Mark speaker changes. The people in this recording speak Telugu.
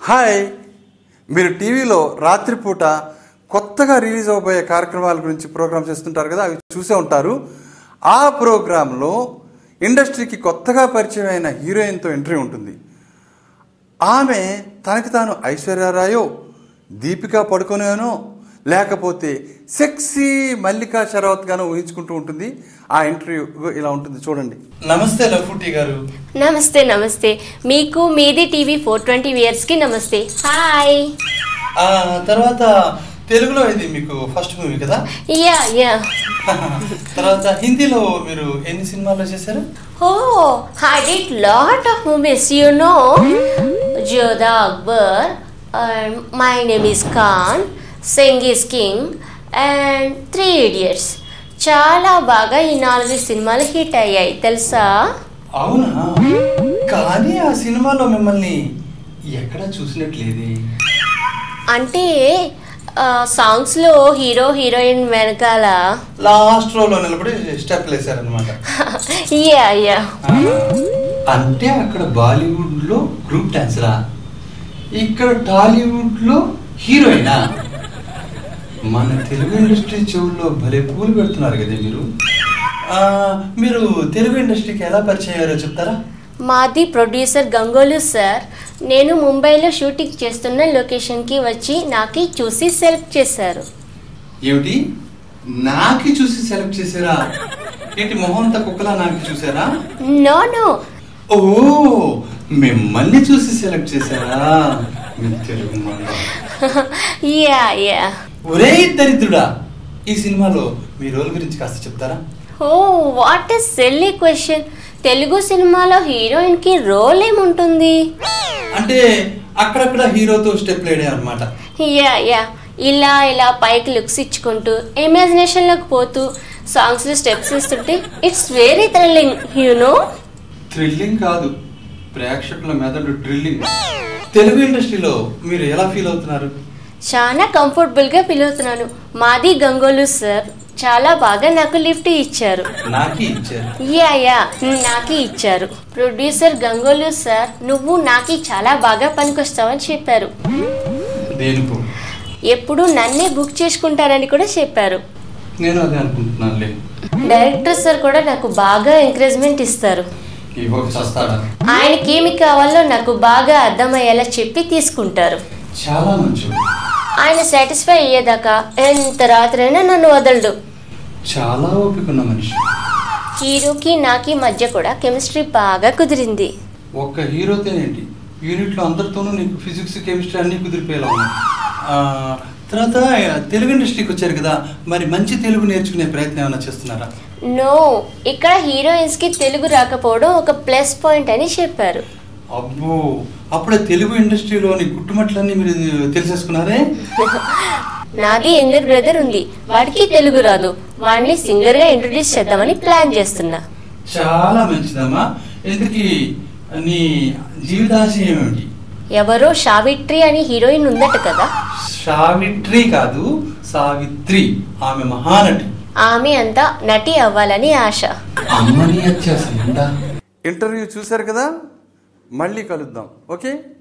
Speaker 1: హాయ్ మీరు టీవీలో రాత్రిపూట కొత్తగా రిలీజ్ అవబోయే కార్యక్రమాల గురించి ప్రోగ్రామ్ చేస్తుంటారు కదా అవి చూసే ఉంటారు ఆ ప్రోగ్రాంలో ఇండస్ట్రీకి కొత్తగా పరిచయం అయిన హీరోయిన్తో ఎంట్రీ ఉంటుంది ఆమె తనకి తాను ఐశ్వర్యరాయో దీపికా పడుకొనేనో లేకపోతే సెక్సీ మల్లికా షరావత్ గానో ఊహించుకుంటూ ఉంటుంది ఆ ఇంటర్వ్యూ ఇలా ఉంటుంది చూడండి నమస్తే లఫూటి గారు
Speaker 2: నమస్తే నమస్తే మీకు మీది టీవీ ఫోర్ ట్వంటీ కి నమస్తే హాయ్
Speaker 1: ఆ తర్వాత తెలుగులో ఇది మీకు ఫస్ట్ మూవీ కదా
Speaker 2: యా యా
Speaker 1: తర్వాత హిందీలో మీరు ఎన్ని సినిమాల్లో చేశారు
Speaker 2: oh I did lot of movies you know Jodhaa Akbar my name is Khan Singh is king and three idiots చాలా బాగా ఈ నాలుగు సినిమాలు హిట్ అయ్యాయి తెలుసా
Speaker 1: అవునా కానీ ఆ సినిమాలో మిమ్మల్ని ఎక్కడ చూసినట్లేదే
Speaker 2: అంటే సాంగ్స్లో హీరో హీరోయిన్ వెనకాల
Speaker 1: లాస్ట్ రోలో నిలబడి స్టెప్ వేశారనమాట
Speaker 2: యా యా
Speaker 1: అంటే అక్కడ బాలీవుడ్ లో గ్రూప్ డాన్సరా ఇక్కడ టాలీవుడ్ లో హీరోయినా మన తెలుగు ఇండస్ట్రీ చెవుల్లో భలే పూలు పెడుతున్నారు కదా మీరు ఆ, మీరు తెలుగు ఇండస్ట్రీకి ఎలా పరిచయం అయ్యారో చెప్తారా
Speaker 2: మాది ప్రొడ్యూసర్ గంగోలు సార్ నేను ముంబైలో షూటింగ్ చేస్తున్న లొకేషన్కి వచ్చి నాకి చూసి సెలెక్ట్ చేశారు
Speaker 1: ఏమిటి నాకి చూసి సెలెక్ట్ చేశారా ఏంటి మొహంతా కుక్కలా నాకు చూసారా
Speaker 2: నో నో
Speaker 1: ఓ మిమ్మల్ని చూసి సెలెక్ట్ చేశారా మీ తెలుగు మండ.
Speaker 2: యా యా
Speaker 1: ఒరే దరిద్రుడా ఈ సినిమాలో మీ రోల్ గురించి కాస్త చెప్తారా
Speaker 2: oh what is silly question Telugu సినిమాలో హీరోయిన్కి రోల్ ఏముంటుంది
Speaker 1: అంటే అక్కడక్కడ హీరోతో స్టెప్ లేడే అనమాట
Speaker 2: యా యా ఇలా ఇలా పైకి లుక్స్ ఇచ్చుకుంటూ ఇమాజినేషన్లోకి పోతూ సాంగ్స్లో స్టెప్స్ ఇస్తుంటే it's very thrilling you know
Speaker 1: thrilling కాదు ప్రేక్షకుల మెదడు డ్రిల్లింగ్ తెలుగు ఇండస్ట్రీలో మీరు ఎలా ఫీల్ అవుతున్నారు
Speaker 2: చాలా కంఫర్టబుల్గా ఫీల్ అవుతున్నాను మాది గంగోలు సార్ చాలా బాగా నాకు లిఫ్ట్ ఇచ్చారు
Speaker 1: నాకి ఇచ్చారు
Speaker 2: యా యా నాకి ఇచ్చారు ప్రొడ్యూసర్ గంగోలు సార్ నువ్వు నాకి చాలా బాగా పనికొస్తావని చెప్పారు
Speaker 1: దేనికో
Speaker 2: ఎప్పుడు నన్నే బుక్ చేసుకుంటారని కూడా చెప్పారు
Speaker 1: నేను అదే అనుకుంటున్నానులే
Speaker 2: డైరెక్టర్ సార్ కూడా నాకు బాగా ఎంకరేజ్మెంట్ ఇస్తారు
Speaker 1: ఇవ్వక చస్తాడా
Speaker 2: ఆయనకి ఏమి కావాలో నాకు బాగా అర్థమయ్యేలా చెప్పి తీసుకుంటారు
Speaker 1: చాలా మంచోడు
Speaker 2: ఆయన సాటిస్ఫై అయ్యేదాకా ఎంత రాత్రైనా నన్ను వదలడు
Speaker 1: చాలా ఓపిక ఉన్న మనిషి
Speaker 2: హీరోకి నాకి మధ్య కూడా కెమిస్ట్రీ బాగా కుదిరింది
Speaker 1: ఒక్క హీరోతోనేంటి యూనిట్లో అందరితోనూ నీకు ఫిజిక్స్ కెమిస్ట్రీ అన్నీ కుదిరిపోయేలా ఉన్నాయి ఆ, తర్వాత తెలుగు ఇండస్ట్రీకి వచ్చారు కదా మరి మంచి తెలుగు నేర్చుకునే ప్రయత్నం ఏమైనా చేస్తున్నారా
Speaker 2: నో ఇక్కడ హీరోయిన్స్ కి తెలుగు రాకపోవడం ఒక ప్లస్ పాయింట్ అని చెప్పారు
Speaker 1: అబ్బో అప్పుడే తెలుగు ఇండస్ట్రీలోని గుట్టుమట్లన్నీ మీరు తెలిసేసుకున్నారే
Speaker 2: నాది యంగర్ బ్రదర్ ఉంది వాడికి తెలుగు రాదు వాడిని సింగర్ గా ఇంట్రొడ్యూస్ చేద్దామని ప్లాన్ చేస్తున్నా
Speaker 1: చాలా మంచిదమ్మా ఎందుకు నీ జీవితాశయం ఏమిటి
Speaker 2: ఎవరో షావిట్రి అని హీరోయిన్ ఉందట కదా
Speaker 1: సావిత్రి కాదు సావిత్రి ఆమె మహానటి
Speaker 2: ఆమె అంతా నటి అవ్వాలని ఆశ
Speaker 1: అమ్మని ఇంటర్వ్యూ చూశారు కదా మళ్ళీ కలుద్దాం ఓకే